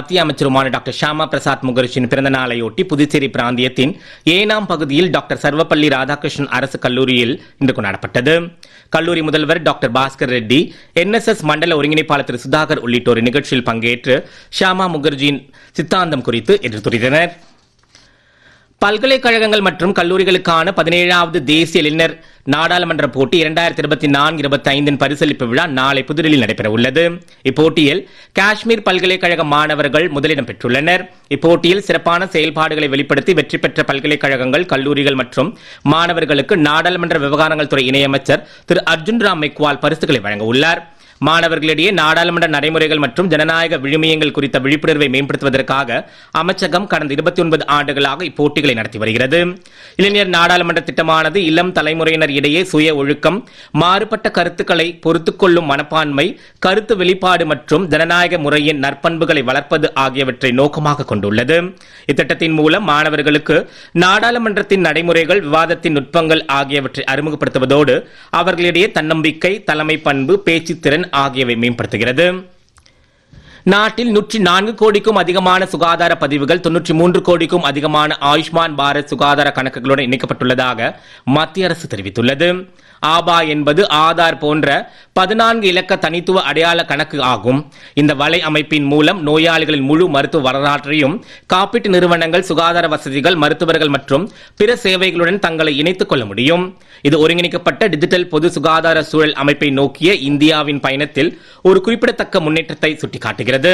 மத்திய அமைச்சருமான டாக்டர் ஷியாமா பிரசாத் முகர்ஜியின் பிறந்த நாளையொட்டி புதுச்சேரி பிராந்தியத்தின் ஏனாம் பகுதியில் டாக்டர் சர்வப்பள்ளி ராதாகிருஷ்ணன் அரசு கல்லூரியில் இன்று கொண்டாடப்பட்டது கல்லூரி முதல்வர் டாக்டர் பாஸ்கர் ரெட்டி என்எஸ்எஸ் மண்டல ஒருங்கிணைப்பாளர் திரு சுதாகர் உள்ளிட்டோர் இந்நிகழ்ச்சியில் பங்கேற்று ஷியாமா முகர்ஜியின் சித்தாந்தம் குறித்து எடுத்துரைத்தனர் பல்கலைக்கழகங்கள் மற்றும் கல்லூரிகளுக்கான பதினேழாவது தேசிய இளைஞர் நாடாளுமன்ற போட்டி இரண்டாயிரத்தி இருபத்தி நான்கு இருபத்தி ஐந்தின் பரிசளிப்பு விழா நாளை புதுடில்லியில் நடைபெற உள்ளது இப்போட்டியில் காஷ்மீர் பல்கலைக்கழக மாணவர்கள் முதலிடம் பெற்றுள்ளனர் இப்போட்டியில் சிறப்பான செயல்பாடுகளை வெளிப்படுத்தி வெற்றி பெற்ற பல்கலைக்கழகங்கள் கல்லூரிகள் மற்றும் மாணவர்களுக்கு நாடாளுமன்ற விவகாரங்கள் துறை இணையமைச்சர் திரு அர்ஜுன் ராம் மெக்வால் பரிசுகளை வழங்க உள்ளார் மாணவர்களிடையே நாடாளுமன்ற நடைமுறைகள் மற்றும் ஜனநாயக விழுமியங்கள் குறித்த விழிப்புணர்வை மேம்படுத்துவதற்காக அமைச்சகம் கடந்த இருபத்தி ஒன்பது ஆண்டுகளாக இப்போட்டிகளை நடத்தி வருகிறது இளைஞர் நாடாளுமன்ற திட்டமானது இளம் தலைமுறையினர் இடையே சுய ஒழுக்கம் மாறுபட்ட கருத்துக்களை பொறுத்துக் கொள்ளும் மனப்பான்மை கருத்து வெளிப்பாடு மற்றும் ஜனநாயக முறையின் நற்பண்புகளை வளர்ப்பது ஆகியவற்றை நோக்கமாக கொண்டுள்ளது இத்திட்டத்தின் மூலம் மாணவர்களுக்கு நாடாளுமன்றத்தின் நடைமுறைகள் விவாதத்தின் நுட்பங்கள் ஆகியவற்றை அறிமுகப்படுத்துவதோடு அவர்களிடையே தன்னம்பிக்கை தலைமை பண்பு பேச்சுத்திறன் ஆகியவை மேம்படுத்துகிறது நாட்டில் நூற்றி நான்கு கோடிக்கும் அதிகமான சுகாதார பதிவுகள் தொன்னூற்றி மூன்று கோடிக்கும் அதிகமான ஆயுஷ்மான் பாரத் சுகாதார கணக்குகளுடன் இணைக்கப்பட்டுள்ளதாக மத்திய அரசு தெரிவித்துள்ளது ஆபா என்பது ஆதார் போன்ற பதினான்கு இலக்க தனித்துவ அடையாள கணக்கு ஆகும் இந்த வலை அமைப்பின் மூலம் நோயாளிகளின் முழு மருத்துவ வரலாற்றையும் காப்பீட்டு நிறுவனங்கள் சுகாதார வசதிகள் மருத்துவர்கள் மற்றும் பிற சேவைகளுடன் தங்களை இணைத்துக் கொள்ள முடியும் இது ஒருங்கிணைக்கப்பட்ட டிஜிட்டல் பொது சுகாதார சூழல் அமைப்பை நோக்கிய இந்தியாவின் பயணத்தில் ஒரு குறிப்பிடத்தக்க முன்னேற்றத்தை சுட்டிக்காட்டுகிறது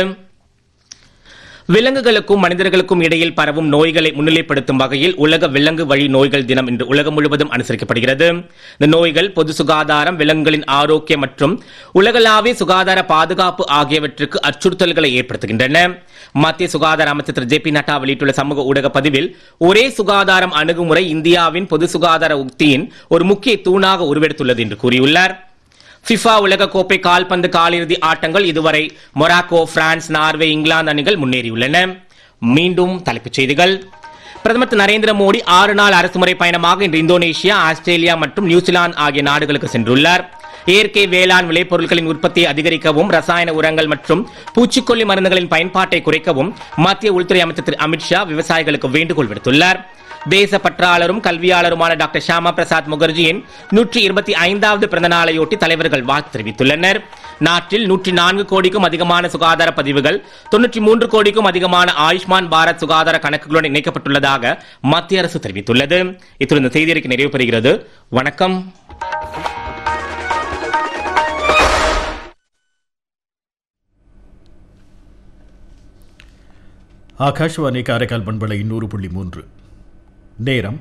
விலங்குகளுக்கும் மனிதர்களுக்கும் இடையில் பரவும் நோய்களை முன்னிலைப்படுத்தும் வகையில் உலக விலங்கு வழி நோய்கள் தினம் இன்று உலகம் முழுவதும் அனுசரிக்கப்படுகிறது இந்த நோய்கள் பொது சுகாதாரம் விலங்குகளின் ஆரோக்கியம் மற்றும் உலகளாவிய சுகாதார பாதுகாப்பு ஆகியவற்றுக்கு அச்சுறுத்தல்களை ஏற்படுத்துகின்றன மத்திய சுகாதார அமைச்சர் திரு ஜே பி நட்டா வெளியிட்டுள்ள சமூக ஊடக பதிவில் ஒரே சுகாதாரம் அணுகுமுறை இந்தியாவின் பொது சுகாதார உக்தியின் ஒரு முக்கிய தூணாக உருவெடுத்துள்ளது என்று கூறியுள்ளார் ஃபிஃபா உலக கோப்பை கால்பந்து காலிறுதி ஆட்டங்கள் இதுவரை மொராக்கோ பிரான்ஸ் நார்வே இங்கிலாந்து அணிகள் முன்னேறியுள்ளன மீண்டும் தலைப்புச் செய்திகள் பிரதமர் திரு நரேந்திர மோடி ஆறு நாள் அரசுமுறை பயணமாக இன்று இந்தோனேஷியா ஆஸ்திரேலியா மற்றும் நியூசிலாந்து ஆகிய நாடுகளுக்கு சென்றுள்ளார் இயற்கை வேளாண் விளைபொருட்களின் உற்பத்தியை அதிகரிக்கவும் ரசாயன உரங்கள் மற்றும் பூச்சிக்கொல்லி மருந்துகளின் பயன்பாட்டை குறைக்கவும் மத்திய உள்துறை அமைச்சர் திரு அமித்ஷா விவசாயிகளுக்கு வேண்டுகோள் விடுத்துள்ளார் தேச பற்றாளரும் கல்வியாளருமான டாக்டர் ஷியாமா பிரசாத் முகர்ஜியின் நூற்றி இருபத்தி ஐந்தாவது பிறந்த நாளையொட்டி தலைவர்கள் வாழ்த்து தெரிவித்துள்ளனர் நாட்டில் நூற்றி நான்கு கோடிக்கும் அதிகமான சுகாதார பதிவுகள் தொன்னூற்றி மூன்று கோடிக்கும் அதிகமான ஆயுஷ்மான் பாரத் சுகாதார கணக்குகளுடன் இணைக்கப்பட்டுள்ளதாக மத்திய அரசு தெரிவித்துள்ளது இத்துடன் இந்த செய்தியறிக்கை நிறைவு பெறுகிறது வணக்கம் ஆகாஷ்வாணி காரைக்கால் பண்பலை நூறு புள்ளி மூன்று நேரம்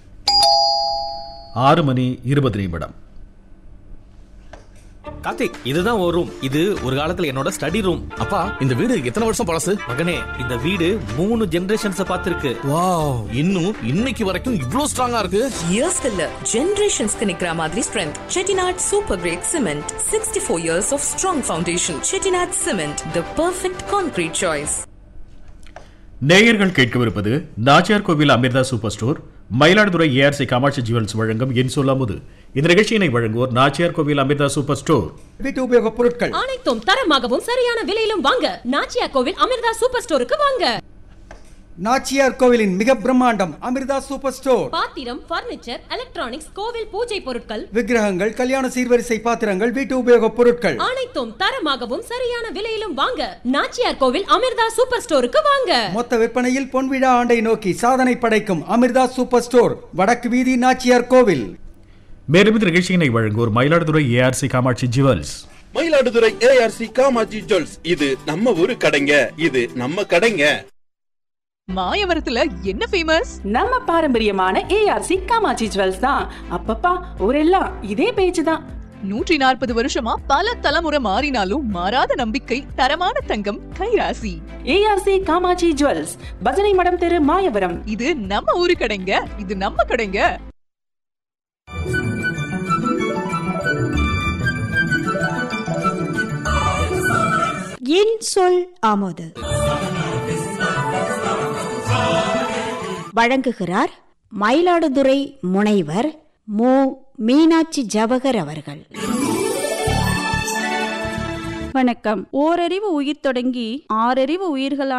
ஆறு மணி இருபது நிமிடம் கார்த்திக் இதுதான் ஒரு ரூம் இது ஒரு காலத்துல என்னோட ஸ்டடி ரூம் அப்பா இந்த வீடு எத்தனை வருஷம் பழசு மகனே இந்த வீடு மூணு ஜெனரேஷன்ஸ் பார்த்திருக்கு வாவ் இன்னும் இன்னைக்கு வரைக்கும் இவ்ளோ ஸ்ட்ராங்கா இருக்கு இயர்ஸ்க்கு இல்ல ஜெனரேஷன்ஸ்க்கு நிக்கிற மாதிரி strength Chettinad super great cement sixty four years of strong foundation Chettinad cement the perfect concrete choice நேயர்கள் கேட்கவிருப்பது Nachiyar Kovil Amirtha super store Mayiladuthurai ARC Kamatchi jewels வழங்கும் என் சொல்லாமுது இந்த நிகழ்ச்சியினை வழங்குவோர் நாச்சியார் கோவில் அமிர்தா சூப்பர் ஸ்டோர் வீட்டு உபயோகப் பொருட்கள் அனைத்தும் தரமாகவும் சரியான விலையிலும் வாங்க நாச்சியா கோவில் அமிர்தா சூப்பர் ஸ்டோருக்கு வாங்க நாச்சியார் கோவிலின் மிக பிரம்மாண்டம் அமிர்தா சூப்பர் ஸ்டோர் பாத்திரம் பர்னிச்சர் எலக்ட்ரானிக்ஸ் கோவில் பூஜை பொருட்கள் விக்கிரகங்கள் கல்யாண சீர்வரிசை பாத்திரங்கள் வீட்டு உபயோகப் பொருட்கள் அனைத்தும் தரமாகவும் சரியான விலையிலும் வாங்க நாச்சியார் கோவில் அமிர்தா சூப்பர் ஸ்டோருக்கு வாங்க மொத்த விற்பனையில் பொன்விழா ஆண்டை நோக்கி சாதனை படைக்கும் அமிர்தா சூப்பர் ஸ்டோர் வடக்கு வீதி நாச்சியார் கோவில் மேலும் இந்த நிகழ்ச்சியினை வழங்குவோர் Mayiladuthurai ARC Kamatchi jewels Mayiladuthurai ARC Kamatchi jewels இது நம்ம ஊரு கடைங்க இது நம்ம கடைங்க மாயவரத்துல என்ன ஃபேமஸ் நம்ம பாரம்பரியமான ஏஆர்சி காமாட்சி ஜுவல்ஸ் தான் அப்பப்பா ஊரெல்லாம் இதே பேச்சு தான் நூற்றி நாற்பது வருஷமா பல தலைமுறை மாறினாலும் மாறாத நம்பிக்கை தரமான தங்கம் கைராசி ஏஆர்சி காமாட்சி ஜுவல்ஸ் பஜனை மடம் தெரு மாயவரம் இது நம்ம ஊரு கடைங்க இது நம்ம கடைங்க என் சொல் ஆமோது வழங்குகிறார் மயிலாடுதுறை முனைவர் மு மீனாட்சி ஜவஹர் அவர்கள் வணக்கம் ஓரறிவு உயிர் தொடங்கி ஆறறிவு உயிர்களான